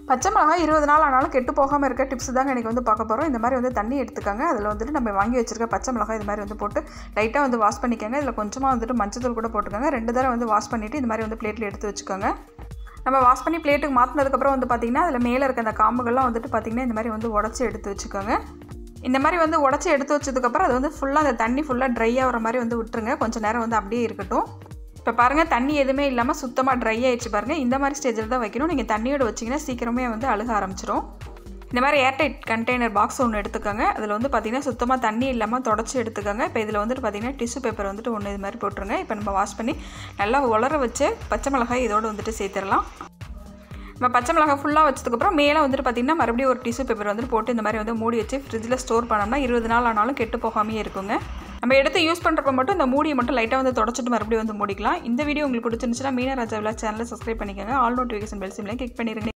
பச்சை மிளகாய் இருபது நாள் ஆனாலும் கெட்டு போகாமல் இருக்க டிப்ஸ் தாங்க எனக்கு வந்து பார்க்க போகிறோம் இந்த மாதிரி வந்து தண்ணி எடுத்துக்கோங்க அதில் வந்துட்டு நம்ம வாங்கி வச்சிருக்க பச்சை மிளகாய் இது மாதிரி வந்து போட்டு லைட்டாக வந்து வாஷ் பண்ணிக்கோங்க இதில் கொஞ்சமாக வந்துட்டு மஞ்சத்தூள் கூட போட்டுக்கோங்க ரெண்டு தடவை வந்து வாஷ் பண்ணிவிட்டு இந்த மாதிரி வந்து பிளேட்டில் எடுத்து வச்சுக்கோங்க நம்ம வாஷ் பண்ணி பிளேட்டுக்கு மாற்றினதுக்கப்புறம் வந்து பார்த்திங்கன்னா அதில் மேலே இருக்க அந்த காம்புகள்லாம் வந்துட்டு பார்த்திங்கன்னா இந்த மாதிரி வந்து உடச்சி எடுத்து வச்சுக்கோங்க இந்த மாதிரி வந்து உடச்சி எடுத்து வச்சதுக்கப்புறம் அது வந்து ஃபுல்லாக அந்த தண்ணி ஃபுல்லாக ட்ரை ஆகிற மாதிரி வந்து விட்டுருங்க கொஞ்சம் நேரம் வந்து அப்படியே இருக்கட்டும் இப்போ பாருங்கள் தண்ணி எதுவுமே இல்லாமல் சுத்தமாக ட்ரை ஆயிடுச்சு பாருங்கள் இந்த மாதிரி ஸ்டேஜில் தான் வைக்கணும் நீங்கள் தண்ணியோட வச்சிங்கன்னா சீக்கிரமே வந்து அழுக ஆரம்பிச்சிரும் இந்த மாதிரி ஏர்டைட் கண்டெய்னர் பாக்ஸ் ஒன்று எடுத்துக்கோங்க அதில் வந்து பார்த்திங்கன்னா சுத்தமாக தண்ணி இல்லாமல் தொடச்சி எடுத்துக்கோங்க இப்போ இதில் வந்துட்டு பார்த்திங்கன்னா டிஷ்யூ பேப்பர் வந்துட்டு ஒன்று இது மாதிரி போட்டுருங்க இப்போ நம்ம வாஷ் பண்ணி நல்லா உலர வச்சு பச்சை மிளகாய் இதோடு வந்துட்டு சேர்த்துடலாம் நம்ம பச்சை மிளகாய் ஃபுல்லாக வச்சதுக்கப்புறம் மேலே வந்துட்டு பார்த்திங்கன்னா மறுபடியும் ஒரு டிஷ்யூ பேப்பர் வந்துட்டு போட்டு இந்த மாதிரி வந்து மூடி வச்சு ஃப்ரிட்ஜில் ஸ்டோர் பண்ணோம்னா இருபது நாள் ஆனாலும் கெட்டு போகாமே இருக்குங்க நம்ம எடுத்து யூஸ் பண்ணுறப்ப மட்டும் இந்த மூடியை மட்டும் லைட்டாக வந்து தொடச்சிட்டு மறுபடியும் வந்து மூடிக்கலாம் இந்த வீடியோ உங்களுக்கு பிடிச்சிருந்துச்சுன்னா மீனராஜா விழா சேனலை சப்ஸ்கிரைப் பண்ணிக்கோங்க ஆல் நோட்டிஃபிகேஷன் பெல் சிம்லையும் கிளிக் பண்ணிடுங்க